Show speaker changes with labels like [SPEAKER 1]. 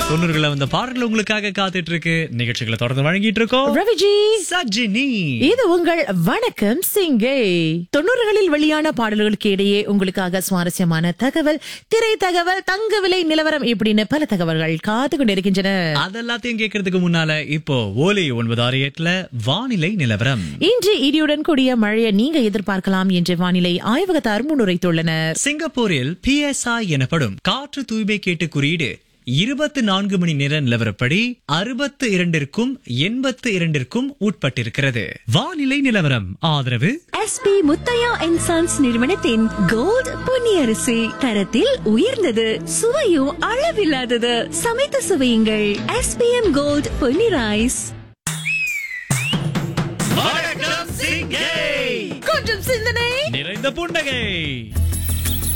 [SPEAKER 1] தொண்ணூறுகளை வந்த பாடல்கள் உங்களுக்காக காத்துட்டு இருக்கு நிகழ்ச்சிகளை தொடர்ந்து வழங்கிட்டு இருக்கோம்
[SPEAKER 2] ரவிஜி
[SPEAKER 1] சஜினி
[SPEAKER 2] இது உங்கள் வணக்கம் சிங்கை தொண்ணூறுகளில் வெளியான பாடல்களுக்கு இடையே உங்களுக்காக சுவாரஸ்யமான தகவல் திரை தகவல் தங்க விலை நிலவரம் இப்படின்னு பல தகவல்கள் காத்து கொண்டிருக்கின்றன
[SPEAKER 1] அதெல்லாத்தையும் கேட்கறதுக்கு முன்னால இப்போ ஓலி ஒன்பது ஆறு எட்டுல வானிலை நிலவரம்
[SPEAKER 2] இன்று இடியுடன் கூடிய மழையை நீங்க எதிர்பார்க்கலாம் என்று வானிலை ஆய்வகத்தார் முன்னுரைத்துள்ளனர்
[SPEAKER 1] சிங்கப்பூரில் பிஎஸ்ஐ எனப்படும் காற்று தூய்மை கேட்டு குறியீடு இருபத்தி நான்கு மணி நேர நிலவரப்படி அறுபத்து இரண்டிற்கும் எண்பத்து இரண்டிற்கும் உட்பட்டிருக்கிறது வானிலை நிலவரம் ஆதரவு
[SPEAKER 3] எஸ்பி முத்தையா அண்ட் சன்ஸ் நிறுவனத்தின் கோல்ட் பொன்னியரிசி தரத்தில் உயர்ந்தது சுவையும் அளவில்லாதது சமைத்து சுவையுங்கள் எஸ்பிஎம் கோல்ட் பொன்னி ரைஸ்
[SPEAKER 1] வணக்கம் சிங்கை
[SPEAKER 2] கொஞ்சம் சிந்தனை
[SPEAKER 1] நிறைந்த புன்னகை